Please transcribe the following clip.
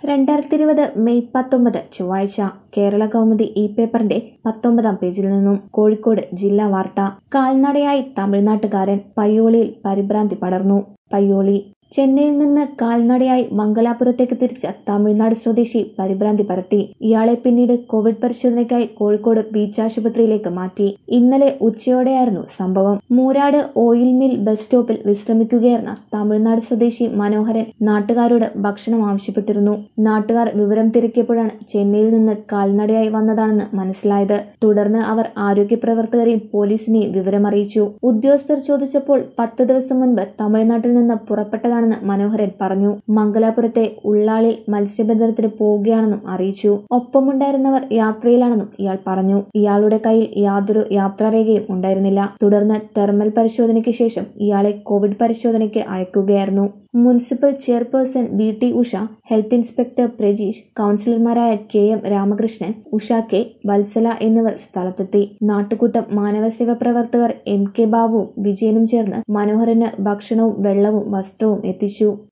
രണ്ടായിരത്തി ഇരുപത് മെയ് പത്തൊമ്പത് ചൊവ്വാഴ്ച കേരള കൗമുദി ഇ പേപ്പറിന്റെ പത്തൊമ്പതാം പേജിൽ നിന്നും കോഴിക്കോട് ജില്ലാ വാർത്ത കാൽനടയായി തമിഴ്നാട്ടുകാരൻ പയ്യോളിയിൽ പരിഭ്രാന്തി പടർന്നു പയ്യോളി ചെന്നൈയിൽ നിന്ന് കാൽനടയായി മംഗലാപുരത്തേക്ക് തിരിച്ച തമിഴ്നാട് സ്വദേശി പരിഭ്രാന്തി പരത്തി ഇയാളെ പിന്നീട് കോവിഡ് പരിശോധനയ്ക്കായി കോഴിക്കോട് ബീച്ച് ആശുപത്രിയിലേക്ക് മാറ്റി ഇന്നലെ ഉച്ചയോടെയായിരുന്നു സംഭവം മൂരാട് ഓയിൽ മിൽ ബസ് സ്റ്റോപ്പിൽ വിശ്രമിക്കുകയായിരുന്ന തമിഴ്നാട് സ്വദേശി മനോഹരൻ നാട്ടുകാരോട് ഭക്ഷണം ആവശ്യപ്പെട്ടിരുന്നു നാട്ടുകാർ വിവരം തിരക്കിയപ്പോഴാണ് ചെന്നൈയിൽ നിന്ന് കാൽനടയായി വന്നതാണെന്ന് മനസ്സിലായത് തുടർന്ന് അവർ ആരോഗ്യ പ്രവർത്തകരെയും പോലീസിനെയും വിവരമറിയിച്ചു ഉദ്യോഗസ്ഥർ ചോദിച്ചപ്പോൾ പത്ത് ദിവസം മുൻപ് തമിഴ്നാട്ടിൽ നിന്ന് പുറപ്പെട്ടതാണെന്ന് മനോഹരൻ പറഞ്ഞു മംഗലാപുരത്തെ ഉള്ളാളിൽ മത്സ്യബന്ധനത്തിന് പോവുകയാണെന്നും അറിയിച്ചു ഒപ്പമുണ്ടായിരുന്നവർ യാത്രയിലാണെന്നും ഇയാൾ പറഞ്ഞു ഇയാളുടെ കയ്യിൽ യാതൊരു യാത്രാരേഖയും ഉണ്ടായിരുന്നില്ല തുടർന്ന് തെർമൽ പരിശോധനയ്ക്ക് ശേഷം ഇയാളെ കോവിഡ് പരിശോധനയ്ക്ക് അയക്കുകയായിരുന്നു municipal chairperson V T Usha health inspector Prajeesh കൌൺസിലർമാരായ K M Ramakrishnan Usha K Valsala എന്നിവർ സ്ഥലത്തെത്തി നാട്ടുകൂട്ടം മാനവസേവ പ്രവർത്തകർ എം കെ ബാബുവും വിജയനും ചേർന്ന് മനോഹരന് ഭക്ഷണവും വെള്ളവും വസ്ത്രവും എത്തിച്ചു